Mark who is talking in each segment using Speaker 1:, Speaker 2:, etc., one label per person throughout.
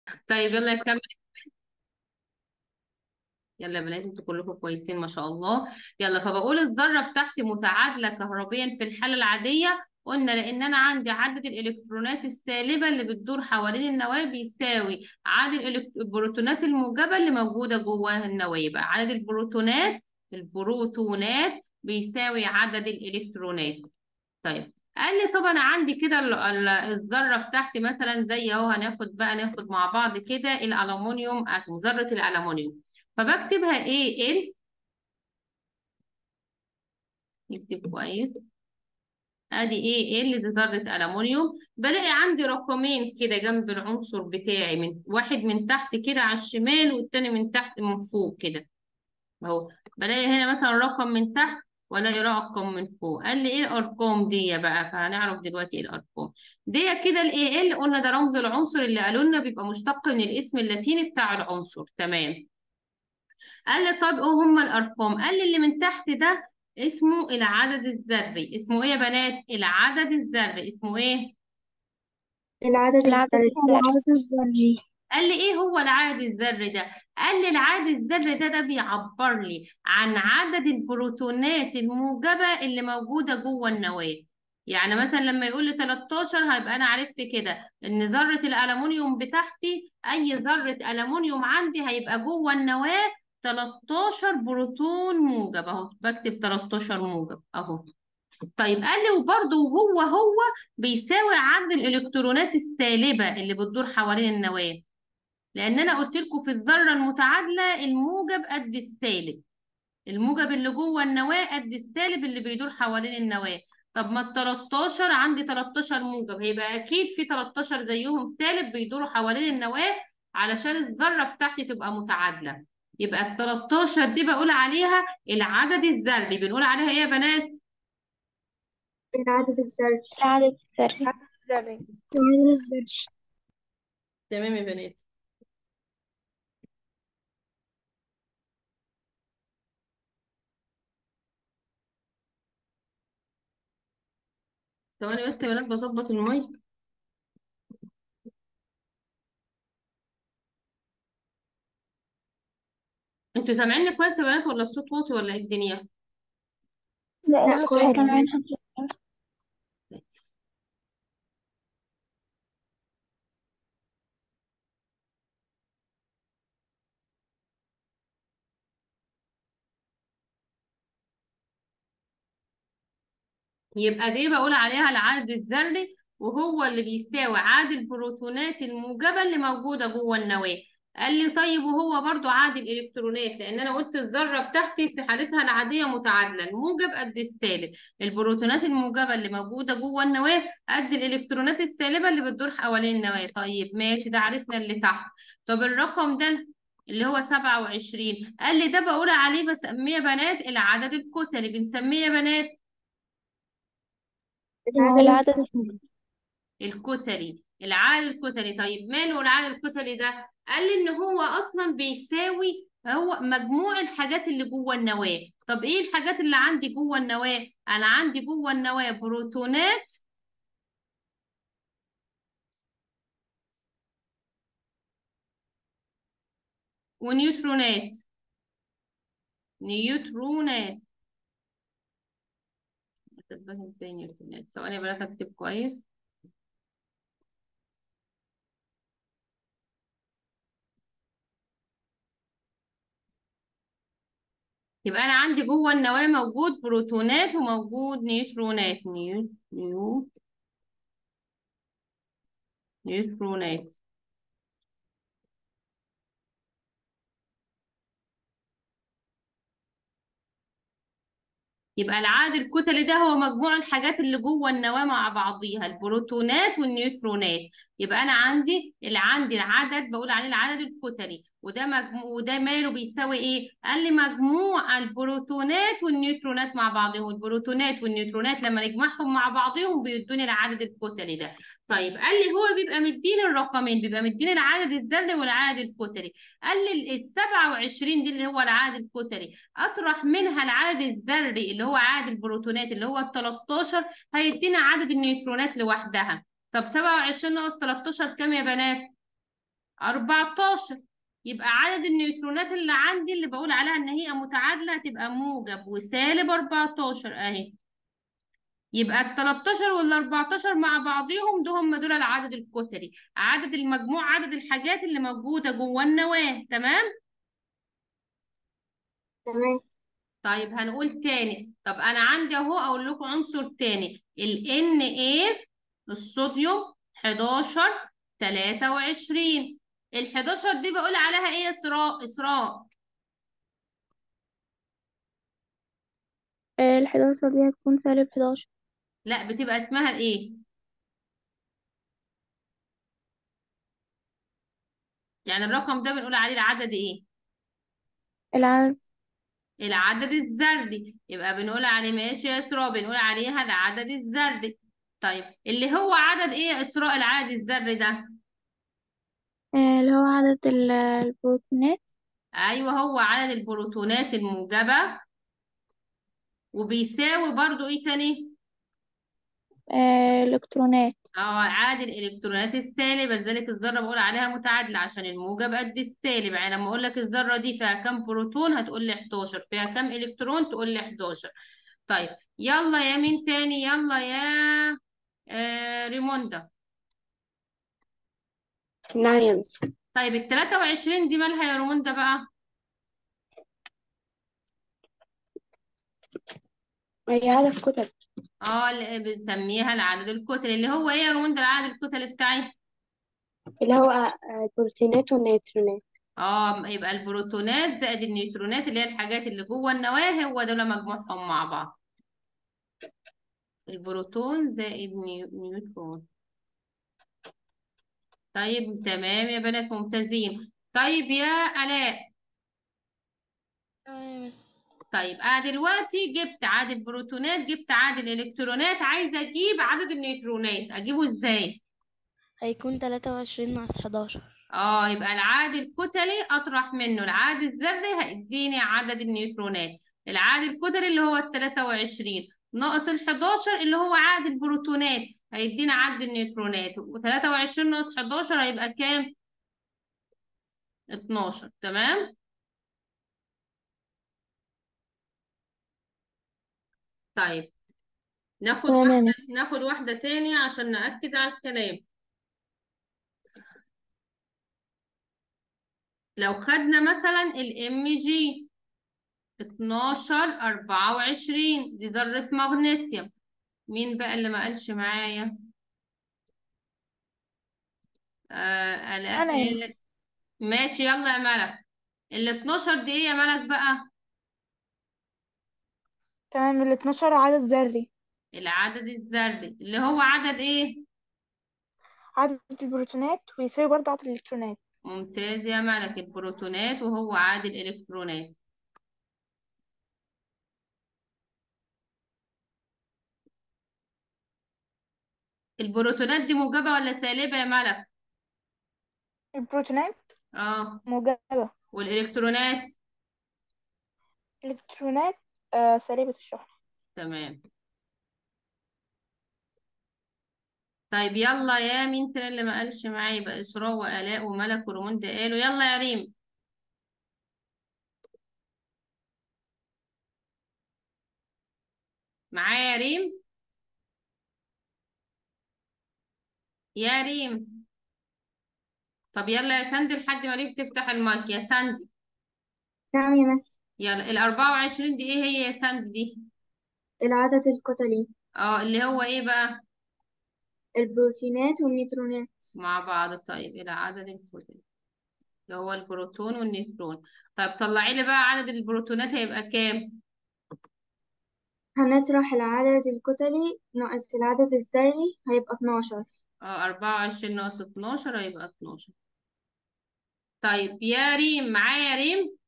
Speaker 1: طيب يلا نكمل يلا يا بنات انتوا كلكم كويسين ما شاء الله يلا فبقول الذرة بتاعتي متعادلة كهربيا في الحالة العادية قلنا لأن أنا عندي عدد الإلكترونات السالبة اللي بتدور حوالين النواة بيساوي عدد الإلكت- البروتونات الموجبة اللي موجودة جوه النواة يبقى عدد البروتونات البروتونات بيساوي عدد الإلكترونات طيب قال لي طب انا عندي كده ال- ال- الذره بتاعتي مثلا زي اهو هناخد بقى ناخد مع بعض كده الالومنيوم اتوم ذره الالومنيوم فبكتبها ايه ال نكتب كويس ادي ايه ال دي ذره الومنيوم بلاقي عندي رقمين كده جنب العنصر بتاعي من واحد من تحت كده على الشمال والتاني من تحت من فوق كده اهو بلاقي هنا مثلا رقم من تحت والاقي رقم من فوق قال لي ايه الارقام دي بقى فهنعرف دلوقتي ايه الارقام دي كده الايه اللي قلنا ده رمز العنصر اللي قالوا لنا بيبقى مشتق من الاسم اللاتيني بتاع العنصر تمام قال لي طب ايه هم الارقام قال لي اللي من تحت ده اسمه العدد الذري اسمه ايه يا بنات العدد الذري اسمه ايه
Speaker 2: العدد
Speaker 3: العدد
Speaker 2: الذري
Speaker 3: العدد الذري
Speaker 1: قال لي ايه هو العدد الذري ده قال لي العدد الذري ده ده بيعبر لي عن عدد البروتونات الموجبة اللي موجودة جوه النواة يعني مثلا لما يقول لي 13 هيبقى انا عرفت كده ان ذرة الألمونيوم بتاعتي اي ذرة ألمونيوم عندي هيبقى جوه النواة 13 بروتون موجب اهو بكتب 13 موجب اهو طيب قال لي وبرضه وهو هو بيساوي عدد الالكترونات السالبة اللي بتدور حوالين النواة لان انا قلت لكم في الذره المتعادله الموجب قد السالب الموجب اللي جوه النواه قد السالب اللي بيدور حوالين النواه طب ما ال 13 عندي 13 موجب هيبقى اكيد في 13 زيهم سالب بيدوروا حوالين النواه علشان الذره بتاعتي تبقى متعادله يبقى ال 13 دي بقول عليها العدد الذري بنقول عليها ايه يا بنات
Speaker 2: العدد الذري
Speaker 3: العدد الذري
Speaker 2: العدد الذري
Speaker 3: العدد الذري
Speaker 1: تمام يا بنات ثواني بس يا بنات بظبط المايك انتوا سامعيني كويس يا بنات ولا الصوت واطي ولا ايه الدنيا
Speaker 3: لا
Speaker 2: لا
Speaker 3: الصوت
Speaker 2: كويس
Speaker 3: حلو معانا الحمد لله
Speaker 1: يبقى دي بقول عليها العدد الذري وهو اللي بيساوي عدد البروتونات الموجبة اللي موجودة جوه النواة قال لي طيب وهو برضو عدد الإلكترونات لأن أنا قلت الذرة بتاعتي في حالتها العادية متعادلة الموجب قد السالب البروتونات الموجبة اللي موجودة جوه النواة قد الإلكترونات السالبة اللي بتدور حوالين النواة طيب ماشي ده عرفنا اللي تحت طب الرقم ده اللي هو 27 قال لي ده بقول عليه بسميه بنات العدد الكتلي بنسميه يا بنات
Speaker 2: العدد
Speaker 3: العدد
Speaker 1: الكتلي العدد الكتلي طيب ماله العدد الكتلي ده قال لي ان هو اصلا بيساوي هو مجموع الحاجات اللي جوه النواة طب ايه الحاجات اللي عندي جوه النواة انا عندي جوه النواة بروتونات ونيوترونات نيوترونات هتبقى ازاي نيوترونات ثواني يا بنات اكتب كويس يبقى انا عندي جوه النواة موجود بروتونات وموجود نيوترونات نيو نيو نيوترونات يبقى العدد الكتلي ده هو مجموع الحاجات اللي جوه النواة مع بعضيها البروتونات والنيوترونات يبقى انا عندي اللي عندي العدد بقول عليه العدد الكتلي وده مجموع وده ماله بيساوي ايه قال لي مجموع البروتونات والنيوترونات مع بعضهم البروتونات والنيوترونات لما نجمعهم مع بعضهم بيدوني العدد الكتلي ده طيب قال لي هو بيبقى مديني الرقمين بيبقى مديني العدد الذري والعدد الكتلي قال لي ال 27 دي اللي هو العدد الكتلي اطرح منها العدد الذري اللي هو عدد البروتونات اللي هو ال 13 هيدينا عدد النيوترونات لوحدها طب 27 ناقص 13 كام يا بنات 14 يبقى عدد النيوترونات اللي عندي اللي بقول عليها ان هي متعادلة هتبقى موجب وسالب 14 اهي يبقى ال 13 وال 14 مع بعضهم دول هم دول العدد الكتلي عدد المجموع عدد الحاجات اللي موجودة جوه النواة تمام
Speaker 2: تمام
Speaker 1: طيب هنقول تاني طب انا عندي اهو اقول لكم عنصر تاني ال Na الصوديوم 11 23 ال 11 دي بقول عليها ايه يا اسراء اسراء
Speaker 3: آه، الحداشر دي هتكون سالب حداشر
Speaker 1: لا بتبقى اسمها الايه يعني الرقم ده بنقول عليه العدد ايه
Speaker 3: العدد
Speaker 1: العدد الذري يبقى بنقول عليه ماشي يا اسراء بنقول عليها العدد الذري طيب اللي هو عدد ايه يا اسراء العدد الذري ده
Speaker 3: آه، اللي هو عدد ال- البروتونات
Speaker 1: ايوه هو عدد البروتونات الموجبة وبيساوي برضو ايه تاني
Speaker 3: آه، الإلكترونات
Speaker 1: اه عادي الالكترونات السالبه لذلك الذره بقول عليها متعادله عشان الموجب قد السالب يعني لما اقول لك الذره دي فيها كام بروتون هتقول لي 11 فيها كام الكترون تقول لي 11 طيب يلا يا مين تاني يلا يا آه ريموندا
Speaker 2: نعم يا مس
Speaker 1: طيب ال 23 دي مالها يا ريموندا بقى
Speaker 2: هي هدف كتب
Speaker 1: اه اللي بنسميها العدد الكتلي اللي هو ايه يا ريموندا العدد الكتلي بتاعي
Speaker 2: اللي هو آه، البروتينات والنيوترونات
Speaker 1: اه يبقى البروتونات زائد النيوترونات اللي هي الحاجات اللي جوه النواه هو دول مجموعهم مع بعض البروتون زائد نيو- نيوترون طيب تمام يا بنات ممتازين طيب يا آلاء
Speaker 4: تمام بس
Speaker 1: طيب انا دلوقتي جبت عدد البروتونات جبت عدد الالكترونات عايزه اجيب عدد النيوترونات اجيبه ازاي
Speaker 4: هيكون تلاتة وعشرين ناقص حداشر
Speaker 1: اه يبقى العدد الكتلي اطرح منه العدد الذري هيديني عدد النيوترونات العدد الكتلي اللي هو ال 23 ناقص ال 11 اللي هو عدد البروتونات هيدينا عدد النيوترونات و23 ناقص 11 هيبقى كام 12 تمام طيب ناخد
Speaker 3: تمام يا
Speaker 1: واحدة
Speaker 3: مس
Speaker 1: ناخد واحدة تاني عشان نأكد على الكلام لو خدنا مثلا ال MG 12 24 دي ذرة مغنيسيوم مين بقى اللي ما قالش معايا آه آلاء
Speaker 3: أنا يا
Speaker 1: قالت
Speaker 3: مس
Speaker 1: ماشي يلا يا ملك ال 12 دي ايه يا ملك بقى
Speaker 3: تمام ال 12 عدد ذري
Speaker 1: العدد الذري اللي هو عدد ايه
Speaker 3: عدد البروتونات ويساوي برضه عدد الإلكترونات
Speaker 1: ممتاز يا ملك البروتونات وهو عدد الالكترونات البروتونات دي موجبة ولا سالبة يا ملك
Speaker 3: البروتونات
Speaker 1: اه
Speaker 3: موجبة
Speaker 1: والالكترونات
Speaker 3: الإلكترونات آه سالبة الشحنة
Speaker 1: تمام طيب يلا يا مين تاني اللي ما قالش معايا يبقى إسراء وآلاء وملك ورموند قالوا يلا يا ريم معايا يا ريم يا ريم طب يلا يا ساندي لحد ما ريم تفتح المايك يا ساندي
Speaker 2: نعم يا مس
Speaker 1: يلا ال 24 دي ايه هي يا ساندي دي
Speaker 2: العدد الكتلي
Speaker 1: اه اللي هو ايه بقى
Speaker 2: البروتينات والنيوترونات
Speaker 1: مع بعض طيب الى عدد الكتل اللي هو البروتون والنيوترون طيب طلعي لي بقى عدد البروتونات هيبقى كام
Speaker 2: هنطرح العدد الكتلي ناقص العدد الذري هيبقى 12
Speaker 1: اه 24 ناقص 12 هيبقى 12 طيب يا ريم معايا يا ريم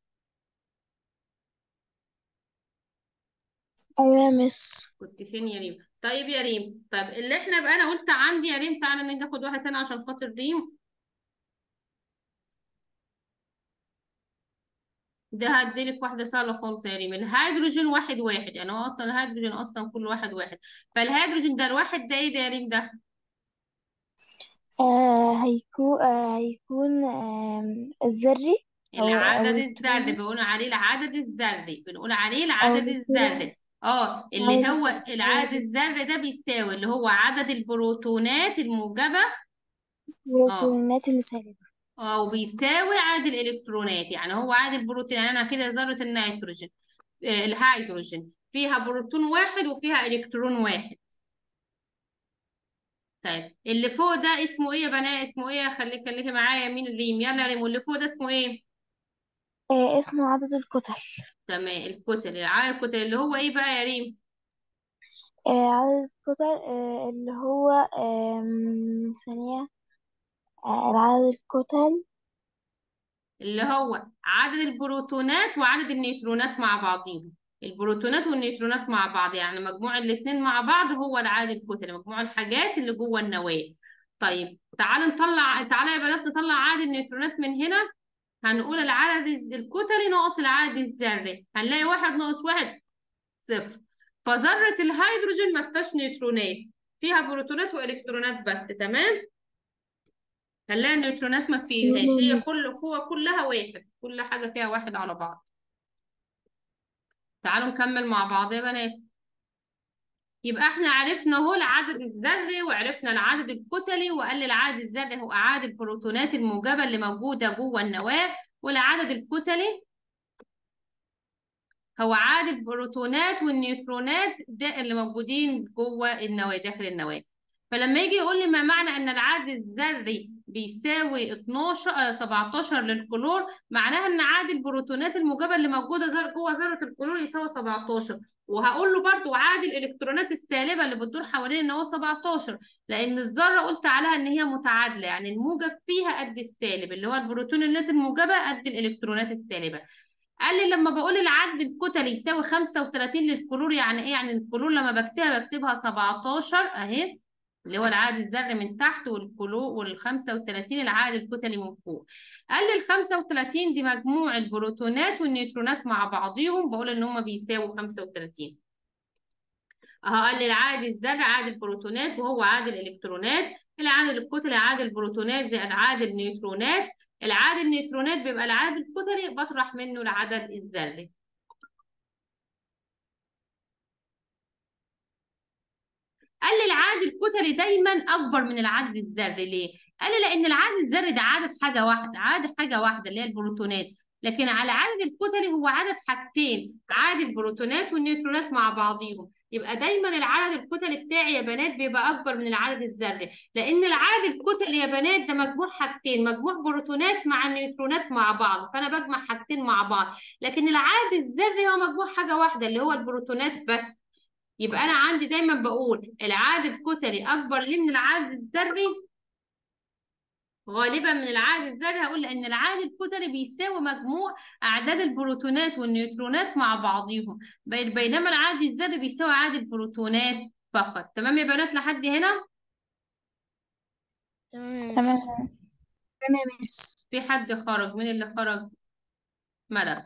Speaker 4: أيوة يا مس
Speaker 1: كنت فين يا ريم طيب يا ريم طيب اللي احنا بقى انا قلت عندي يا ريم تعالى ناخد واحد تاني عشان خاطر ريم ده هديلك واحدة سهلة خالص يا ريم الهيدروجين واحد واحد يعني هو أصلا الهيدروجين أصلا كل واحد واحد فالهيدروجين ده الواحد ده إيه ده يا ريم ده
Speaker 4: آه هيكون آه هيكون آم، الذري أو أو
Speaker 1: العدد الذري
Speaker 4: الإلكتروني
Speaker 1: بنقول عليه العدد الذري بنقول عليه
Speaker 4: أو
Speaker 1: العدد
Speaker 4: الإلكتروني
Speaker 1: الذري اه اللي
Speaker 4: العدد
Speaker 1: هو
Speaker 4: الذري
Speaker 1: العدد الذري ده بيساوي اللي هو عدد البروتونات الموجبة اه
Speaker 4: البروتونات اللي سالبة
Speaker 1: اه وبيساوي عدد الالكترونات يعني هو عدد البروتون يعني انا كده ذرة النيتروجين آه، الهيدروجين فيها بروتون واحد وفيها الكترون واحد طيب اللي فوق ده اسمه ايه يا بنات اسمه ايه خليك خليكي معايا مين ريم يلا يا ريم واللي فوق ده اسمه ايه
Speaker 4: آه اسمه عدد الكتل
Speaker 1: تمام الكتل العدد الكتل اللي هو ايه بقى يا ريم
Speaker 4: آه عدد الكتل آه اللي هو آم، ثانية آه العدد الكتل
Speaker 1: اللي هو عدد البروتونات وعدد النيوترونات مع بعضهم البروتونات والنيوترونات مع بعض يعني مجموع الاثنين مع بعض هو العدد الكتلي مجموع الحاجات اللي جوه النواة طيب تعالى نطلع تعالى يا بنات نطلع عدد النيوترونات من هنا هنقول العدد الكتلي ناقص العدد الذري هنلاقي واحد ناقص واحد صفر فذرة الهيدروجين ما فيهاش نيوترونات فيها بروتونات والكترونات بس تمام هنلاقي النيوترونات ما فيهاش هي كل هو كلها واحد كل حاجة فيها واحد على بعض تعالوا نكمل مع بعض يا بنات يبقى احنا عرفنا اهو العدد الذري وعرفنا العدد الكتلي وقال العدد الذري هو عدد البروتونات الموجبة اللي موجودة جوه النواة والعدد الكتلي هو عدد البروتونات والنيوترونات ده اللي موجودين جوه النواة داخل النواة فلما يجي يقول لي ما معنى ان العدد الذري بيساوي 12 آه 17 للكلور معناها ان عدد البروتونات الموجبه اللي موجوده ذر جوه ذره الكلور يساوي 17 وهقول له برضو عدد الالكترونات السالبه اللي بتدور حوالين ان هو 17 لان الذره قلت عليها ان هي متعادله يعني الموجب فيها قد السالب اللي هو البروتونات الموجبه قد الالكترونات السالبه قال لي لما بقول العدد الكتلي يساوي 35 للكلور يعني ايه يعني الكلور لما بكتبها بكتبها 17 اهي اللي هو العدد الذري من تحت والكلو وال 35 العدد الكتلي من فوق قال لي ال 35 دي مجموع البروتونات والنيوترونات مع بعضيهم بقول ان هم بيساووا 35 اهو قال لي العدد الذري عدد البروتونات وهو عدد الالكترونات العدد الكتلي عدد البروتونات زائد عدد النيوترونات العدد النيوترونات بيبقى العدد الكتلي بطرح منه العدد الذري قال لي العدد الكتلي دايما اكبر من العدد الذري ليه قال لي لان العدد الذري ده عدد حاجه واحده عدد حاجه واحده اللي هي البروتونات لكن على العدد الكتلي هو عدد حاجتين عدد البروتونات والنيوترونات مع بعضيهم يبقى دايما العدد الكتلي بتاعي يا بنات بيبقى اكبر من العدد الذري لان العدد الكتلي يا بنات ده مجموع حاجتين مجموع بروتونات مع النيوترونات مع بعض فانا بجمع حاجتين مع بعض لكن العدد الذري هو مجموع حاجه واحده اللي هو البروتونات بس يبقى انا عندي دايما بقول العدد الكتلي اكبر ليه من العدد الذري غالبا من العدد الذري هقول لان العدد الكتلي بيساوي مجموع اعداد البروتونات والنيوترونات مع بعضهم بي- بينما العدد الذري بيساوي عدد البروتونات فقط تمام يا بنات لحد هنا
Speaker 4: تمام يا
Speaker 3: تمام
Speaker 4: مس
Speaker 2: تمام يا مس
Speaker 1: في حد خرج مين اللي خرج ملك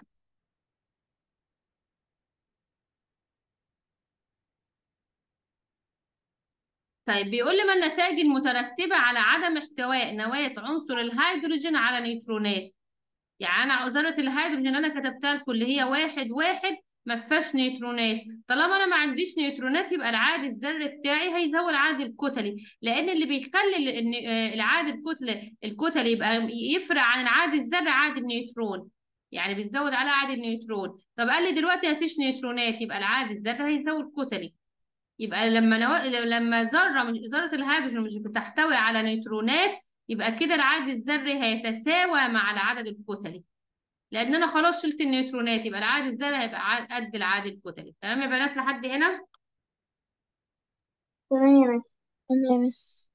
Speaker 1: طيب بيقول لي ما النتائج المترتبة على عدم احتواء نواة عنصر الهيدروجين على نيوترونات يعني انا ذرة الهيدروجين انا كتبتها لكم اللي هي واحد واحد ما فيهاش نيوترونات طالما انا ما عنديش نيوترونات يبقى العدد الذري بتاعي هيزود العدد الكتلي لان اللي بيخلي ال- إن- آه، العدد الكتلي الكتلي يبقى يفرق عن العدد الذري عدد النيوترون يعني بتزود على عدد النيوترون طب قال لي دلوقتي ما فيش نيوترونات يبقى العدد الذري هيزود كتلي يبقى لما نوا... لما ذره مش ذره الهيدروجين مش بتحتوي على نيوترونات يبقى كده العدد الذري هيتساوى مع العدد الكتلي لان انا خلاص شلت النيوترونات يبقى العدد الذري هيبقى ع- قد العدد الكتلي تمام يا بنات لحد هنا
Speaker 2: تمام يا مس
Speaker 4: تمام يا مس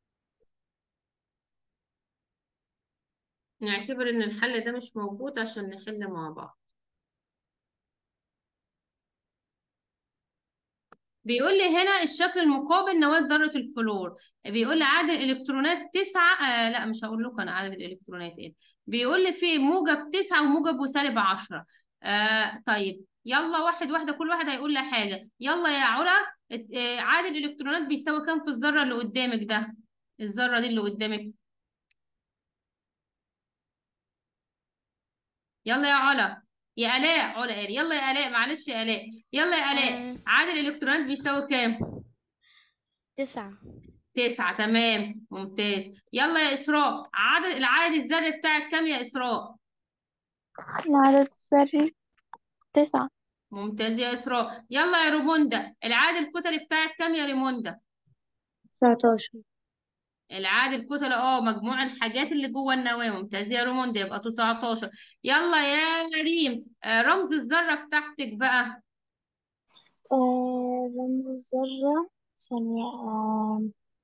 Speaker 1: نعتبر ان الحل ده مش موجود عشان نحل مع بعض بيقول لي هنا الشكل المقابل نواة ذرة الفلور بيقول لي عدد الإلكترونات تسعة آه لا مش هقول لكم أنا عدد الإلكترونات إيه بيقول لي في موجب تسعة وموجب وسالب عشرة آه طيب يلا واحد واحدة كل واحد هيقول لي حاجة يلا يا علا ات- آه عدد الإلكترونات بيساوي كام في الذرة اللي قدامك ده الذرة دي اللي قدامك يلا يا علا يا آلاء علا قال يلا يا آلاء معلش يا آلاء يلا يا آلاء
Speaker 5: آه،
Speaker 1: عدد الإلكترونات بيساوي كام؟
Speaker 5: تسعة
Speaker 1: تسعة تمام ممتاز يلا يا إسراء عدد العدد الذري بتاعك كام يا إسراء؟
Speaker 3: العدد الذري تسعة
Speaker 1: ممتاز يا إسراء يلا يا ريموندا العدد الكتلي بتاعك كام يا ريموندا؟
Speaker 2: 19
Speaker 1: العدد الكتلة اه مجموع الحاجات اللي جوه النواة ممتاز يا ريموندا يبقى 19 يلا يا ريم آه رمز الذرة بتاعتك بقى
Speaker 4: آه رمز الذرة ثانية آه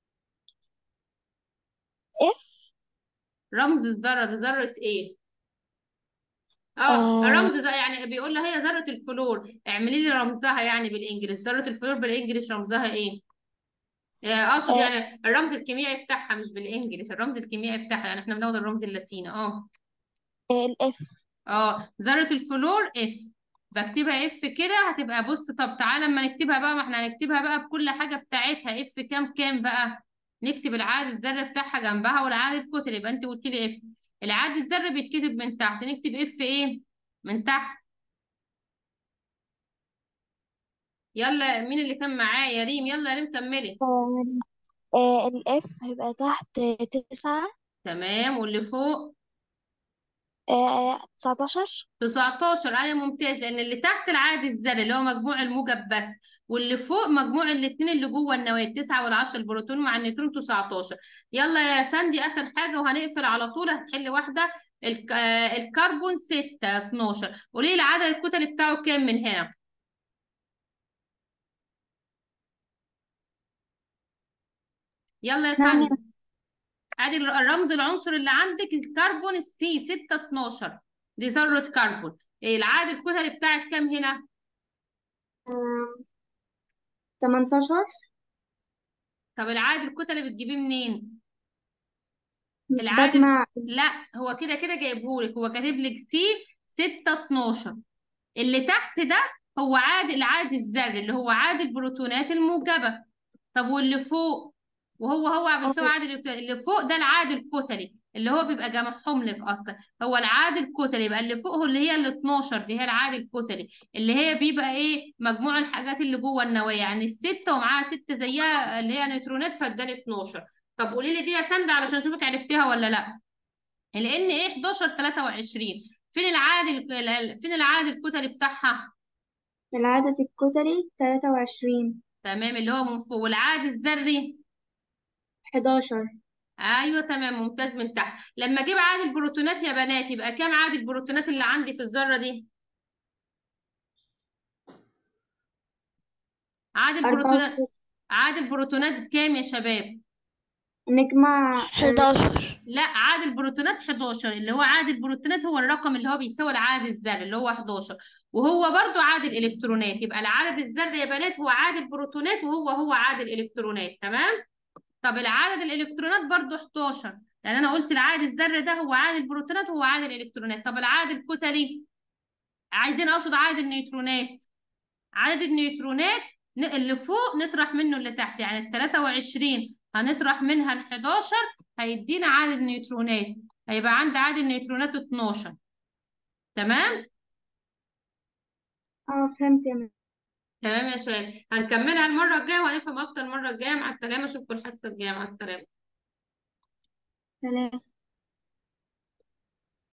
Speaker 4: اف
Speaker 1: رمز الذرة ده ذرة ايه؟ اه
Speaker 4: آه
Speaker 1: رمز ذ- يعني بيقول لها هي ذرة الفلور اعملي لي رمزها يعني بالانجلش ذرة الفلور بالانجلش رمزها ايه؟ آه، اقصد
Speaker 4: آه
Speaker 1: يعني الرمز الكيميائي بتاعها مش بالانجلش الرمز الكيميائي بتاعها يعني احنا بناخد الرمز اللاتيني اه
Speaker 4: الاف
Speaker 1: اه ذرة الفلور اف بكتبها اف كده هتبقى بص طب تعالى اما نكتبها بقى ما احنا هنكتبها بقى بكل حاجة بتاعتها اف كام كام بقى نكتب العدد الذري بتاعها جنبها والعدد الكتلي يبقى انت قلت لي اف العدد الذري بيتكتب من تحت نكتب اف ايه من تحت يلا مين اللي كان معايا يا ريم يلا يا ريم كملي
Speaker 4: آه آه الاف هيبقى تحت تسعة
Speaker 1: تمام واللي فوق
Speaker 4: آه تسعتاشر
Speaker 1: 19 آية ممتاز لأن اللي تحت العدد الذري اللي هو مجموع الموجب بس واللي فوق مجموع الاتنين اللي جوه النواة التسعة والعشرة البروتون مع النيوترون 19 يلا يا ساندي آخر حاجة وهنقفل على طول هتحل واحدة الك... آه، الكربون 6 12 قولي لي العدد الكتلي بتاعه كام من هنا يلا يا
Speaker 2: نعم يا
Speaker 1: ساندي ادي الر- الرمز العنصر اللي عندك الكربون السي 6 12 دي ذرة كربون إيه العدد الكتلي بتاعك كام هنا
Speaker 2: 18
Speaker 1: طب العدد الكتلي بتجيبيه منين العدد
Speaker 2: بجمع
Speaker 1: لا هو كده كده جايبهولك هو كاتب لك سي 6 12 اللي تحت ده هو عدد العدد الذري اللي هو عدد البروتونات الموجبة طب واللي فوق وهو هو بيساوي عدد الإلكترون- اللي فوق ده العدد الكتلي اللي هو بيبقى جمعهم لك اصلا هو العدد الكتلي يبقى اللي فوق هو اللي هي ال 12 دي هي العدد الكتلي اللي هي بيبقى ايه مجموع الحاجات اللي جوه النواة يعني الستة ومعاها ستة زيها اللي هي نيوترونات فاداني 12 طب قولي لي دي يا سندة علشان اشوفك عرفتيها ولا لا لان ايه 11 23 فين العدد ال- ال- فين العدد الكتلي بتاعها
Speaker 2: العدد الكتلي 23
Speaker 1: تمام اللي هو من فوق والعدد الذري
Speaker 2: 11
Speaker 1: ايوه تمام ممتاز من تحت لما اجيب عدد البروتونات يا بنات يبقى كام عدد البروتونات اللي عندي في الذره دي عدد البروتونات
Speaker 2: 4
Speaker 1: عدد البروتونات كام يا شباب
Speaker 2: نجمع ال-
Speaker 5: حداشر
Speaker 1: لا عدد البروتونات 11 اللي هو عدد البروتونات هو الرقم اللي هو بيساوي العدد الذري اللي هو 11 وهو برضو عدد الالكترونات يبقى العدد الذري يا بنات هو عدد البروتونات وهو هو عدد الالكترونات تمام طب العدد الالكترونات برضو 11 لان انا قلت العدد الذري ده هو عدد البروتونات وهو عدد الالكترونات طب العدد الكتلي عايزين اقصد عدد النيوترونات عدد النيوترونات ن- اللي فوق نطرح منه اللي تحت يعني ال 23 هنطرح منها ال 11 هيدينا عدد النيوترونات هيبقى عندي عدد النيوترونات 12 تمام
Speaker 2: اه فهمت يا مس
Speaker 1: تمام يا شباب هنكملها المرة الجاية وهنفهم أكتر المرة الجاية مع السلامة أشوفكم الحصة الجاية مع السلامة
Speaker 2: سلام